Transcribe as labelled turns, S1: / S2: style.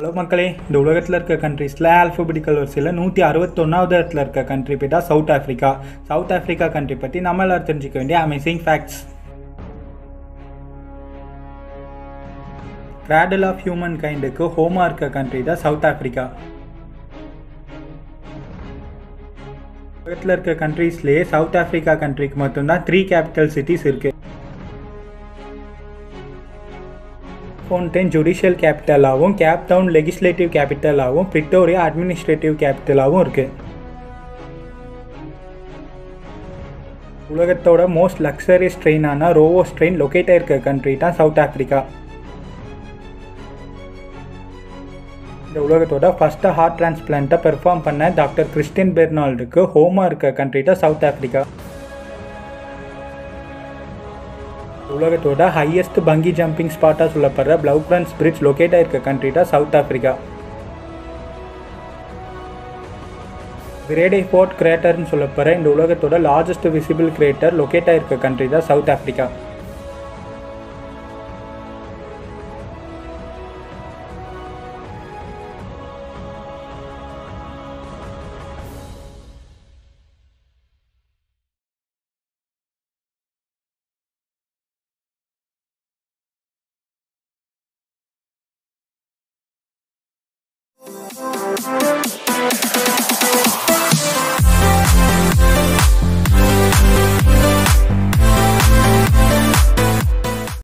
S1: Hello மக்களே இந்த உலகத்தில் இருக்க கண்ட்ரீஸில் ஆல்ஃபபெட்டிக்கல் வரிசையில் நூற்றி அறுபத்தொன்னாவது இடத்துல இருக்க கண்ட்ரி பேட்டா South Africa South Africa country பற்றி நம்ம எல்லாரும் தெரிஞ்சுக்க வேண்டிய amazing facts cradle of human கைண்டுக்கு ஹோமா இருக்க கண்ட்ரி தான் சவுத் ஆஃப்ரிக்கா உலகத்தில் இருக்க கண்ட்ரீஸ்லேயே சவுத் ஆஃப்ரிக்கா கண்ட்ரிக்கு மட்டும்தான் த்ரீ கேபிட்டல் சிட்டிஸ் இருக்குது ஃபோன்டென் ஜுடிஷியல் கேபிட்டலாகவும் கேப் டவுன் லெகிஸ்லேட்டிவ் கேபிட்டலாகவும் பிரிட்டோரியா அட்மினிஸ்ட்ரேட்டிவ் கேபிட்டலாகவும் இருக்குது உலகத்தோட மோஸ்ட் லக்ஸரியஸ் ட்ரெயினான ரோவோஸ் ட்ரெயின் லொக்கேட் ஆயிருக்க கண்ட்ரி தான் சவுத் ஆஃப்ரிக்கா இந்த உலகத்தோட ஃபஸ்ட்டு ஹார்ட் டிரான்ஸ்பிளான்ட்டை பெர்ஃபார்ம் பண்ண டாக்டர் கிறிஸ்டின் பெர்னால்டுக்கு ஹோமா இருக்க கண்ட்ரி தான் சவுத் ஆஃப்ரிக்கா உலகத்தோட ஹையஸ்ட் பங்கி ஜம்பிங் ஸ்பாட்டாக சொல்லப்படுற பிளவுப்ரன்ஸ் பிரிட்ஜ் லொக்கேட் ஆயிருக்க கண்ட்ரி தான் சவுத் ஆஃப்ரிக்கா கிரேடே ஃபோர்ட் கிரேட்டர்னு சொல்லப்படுற இந்த உலகத்தோட லார்ஜஸ்ட் விசிபிள் கிரேட்டர் லொக்கேட் ஆயிருக்க கண்ட்ரி தான் சவுத் ஆஃப்ரிக்கா
S2: Thank you.